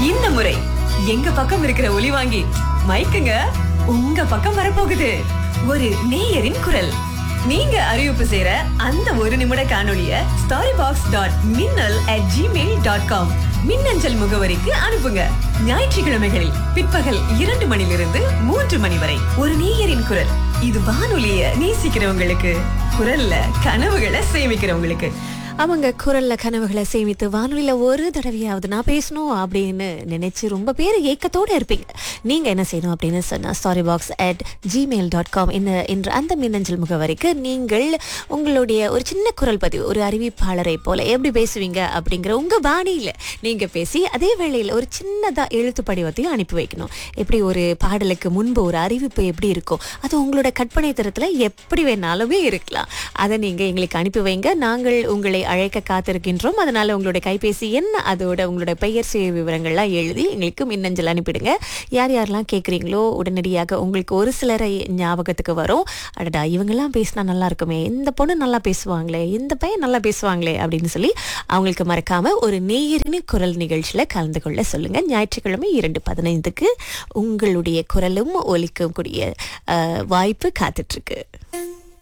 இந்த முறை எங்க பக்கம் இருக்கிற ஒலி வாங்கி மைக்குங்க உங்க பக்கம் வரப்போகுது ஒரு நேயரின் குரல் நீங்க அறிவிப்பு செய்யற அந்த ஒரு நிமிட காணொளிய story box dot Minnal at Gmail dot com மின்னஞ்சல் முகவரிக்கு அனுப்புங்க ஞாயிற்றுக்கிழமைகளில் பிற்பகல் இரண்டு மணிலிருந்து மூன்று மணி வரை ஒரு நேயரின் குரல் இது வானொலிய நேசிக்கிறவங்களுக்கு குரல்ல கனவுகளை சேமிக்கிறவங்களுக்கு அவங்க குரல்ல கனவுகளை சேமித்து வானொலியில ஒரு தடவையாவது நான் பேசணும் அப்படின்னு நினைச்சு ரொம்ப பேர் ஏக்கத்தோட இருப்பீங்க நீங்க என்ன செய்யணும் அப்படின்னு சொன்னா story box at Gmail dot com இந்த என்ற அந்த மின்னஞ்சல் முகவரிக்கு நீங்கள் உங்களுடைய ஒரு சின்ன குரல் பதிவு ஒரு அறிவிப்பாளரை போல எப்படி பேசுவீங்க அப்படிங்கிற உங்க பாணியில நீங்க பேசி அதே வேளையில் ஒரு சின்னதா எழுத்து படிவத்தையும் அனுப்பி வைக்கணும் எப்படி ஒரு பாடலுக்கு முன்பு ஒரு அறிவிப்பு எப்படி இருக்கும் அது உங்களோட கற்பனை தரத்துல எப்படி வேணாலுமே இருக்கலாம் அதை நீங்க எங்களுக்கு அனுப்பி வைங்க நாங்கள் உங்களை அழைக்க காத்திருக்கின்றோம் அதனால உங்களுடைய கைபேசி எண் அதோட உங்களுடைய பெயர் சுய விவரங்கள்லாம் எழுதி எங்களுக்கு மின்னஞ்சல் அனுப்பிடுங்க யார் யாரெல்லாம் கேட்குறீங்களோ உடனடியாக உங்களுக்கு ஒரு சிலரை ஞாபகத்துக்கு வரும் அடடா இவங்கெல்லாம் பேசினா நல்லா இருக்குமே இந்த பொண்ணு நல்லா பேசுவாங்களே இந்த பையன் நல்லா பேசுவாங்களே அப்படின்னு சொல்லி அவங்களுக்கு மறக்காம ஒரு நேயரின் குரல் நிகழ்ச்சியில கலந்து கொள்ள சொல்லுங்க ஞாயிற்றுக்கிழமை இரண்டு பதினைந்துக்கு உங்களுடைய குரலும் ஒலிக்கக்கூடிய அஹ், வாய்ப்பு காத்துட்டு இருக்கு